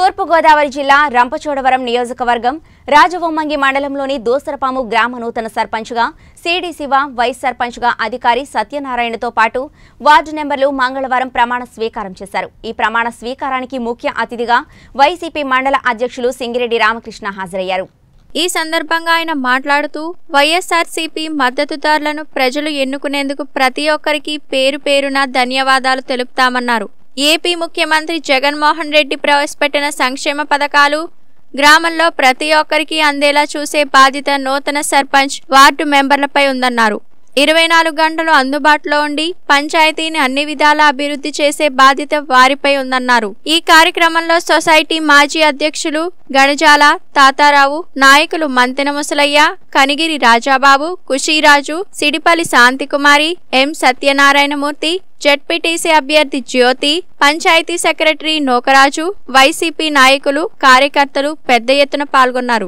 తూర్పుగోదావరి జిల్లా రంపచోడవరం నియోజకవర్గం రాజవొమ్మంగి మండలంలోని దోసరపాము గ్రామ నూతన సర్పంచ్గా సిడి శివ వైస్ సర్పంచ్గా అధికారి సత్యనారాయణతో పాటు వార్డు నెంబర్లు మంగళవారం ప్రమాణ స్వీకారం చేశారు ఈ ప్రమాణ స్వీకారానికి ముఖ్య అతిథిగా వైసీపీ మండల అధ్యక్షులు సింగిరెడ్డి రామకృష్ణ హాజరయ్యారు ఈ సందర్భంగా ఆయన మాట్లాడుతూ వైఎస్ఆర్సీపీ మద్దతుదారులను ప్రజలు ఎన్నుకునేందుకు ప్రతి ఒక్కరికి పేరు పేరున ధన్యవాదాలు తెలుపుతామన్నారు ఏపీ ముఖ్యమంత్రి జగన్మోహన్ రెడ్డి ప్రవేశపెట్టిన సంక్షేమ పథకాలు గ్రామంలో ప్రతి ఒక్కరికి అందేలా చూసే బాధ్యత నూతన సర్పంచ్ వార్డు మెంబర్లపై ఉందన్నారు ఇరవై నాలుగు గంటలు అందుబాటులో ఉండి పంచాయతీని అన్ని విధాలా అభివృద్ధి చేసే బాధ్యత వారిపై ఉందన్నారు ఈ కార్యక్రమంలో సొసైటీ మాజీ అధ్యక్షులు గణజాల తాతారావు నాయకులు మంతెన ముసలయ్య కనిగిరి రాజాబాబు కుషీరాజు సిడిపల్లి శాంతికుమారి ఎం సత్యనారాయణమూర్తి జడ్పీటీసీ అభ్యర్థి జ్యోతి పంచాయతీ సెక్రటరీ నోకరాజు వైసీపీ నాయకులు కార్యకర్తలు పెద్ద ఎత్తున పాల్గొన్నారు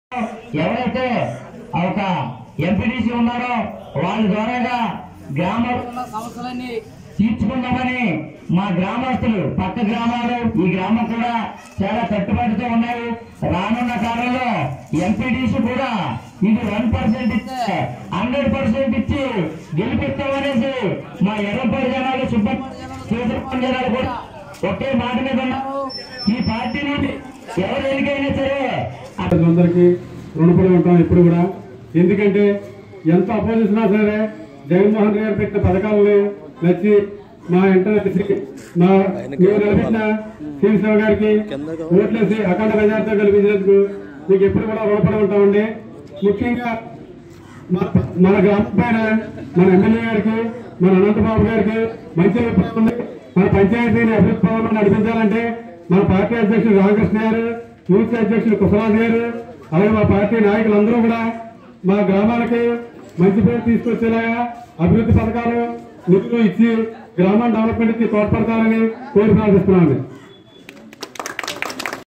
ఎవరైతే ఒక ఎంపీటీసీ ఉన్నారో వాళ్ళ ద్వారాగా గ్రామ సమస్యలన్నీ తీర్చుకుందామని మా గ్రామస్తులు పక్క గ్రామాలు ఈ గ్రామం కూడా చాలా కట్టుబాటుతో ఉన్నాయి రానున్న కాలంలో ఎంపీటీసీ కూడా ఇది వన్ పర్సెంట్ ఇస్తే హండ్రెడ్ పర్సెంట్ ఇచ్చి గెలిపిస్తామనేసి మా ఎర్రపల్లి జనాలు సుబ్రహ్మణ్య జనాలు కూడా ఒకే మాట మీద ఉన్నారు ఈ పార్టీ నుండి ఎవరు ఎన్నికైనా సరే అందరికీ రుణపడి ఉంటాం ఇప్పుడు కూడా ఎందుకంటే ఎంత అపోజిషన్ సరే జగన్మోహన్ రెడ్డి గారు పెట్టిన పథకాలని నచ్చి మా ఇంటర్ నచ్చి మా మీరు నిలబెట్టిన శ్రీశివ గారికి ఓట్లేసి అఖండ మెజార్టీతో గెలిపించినందుకు మీకు ఎప్పుడు కూడా రుణపడి ఉంటామండి ముఖ్యంగా మన మన గ్రామం పైన మన ఎమ్మెల్యే గారికి మన అనంతబాబు గారికి మంచి అభిప్రాయం ఉంది మన పంచాయతీని అభివృద్ధి పదంలో నడిపించాలంటే మన పార్టీ అధ్యక్షులు రామకృష్ణ గారు యూత్ అధ్యక్షులు కుసరాజు గారు అలాగే మా పార్టీ నాయకులందరూ కూడా మా గ్రామాలకి మంచి పేరు తీసుకొచ్చేలాగా అభివృద్ధి పథకాలు నిధులు ఇచ్చి గ్రామాన్ని డెవలప్మెంట్ కి తోడ్పడతారని కోరి ప్రార్థిస్తున్నాను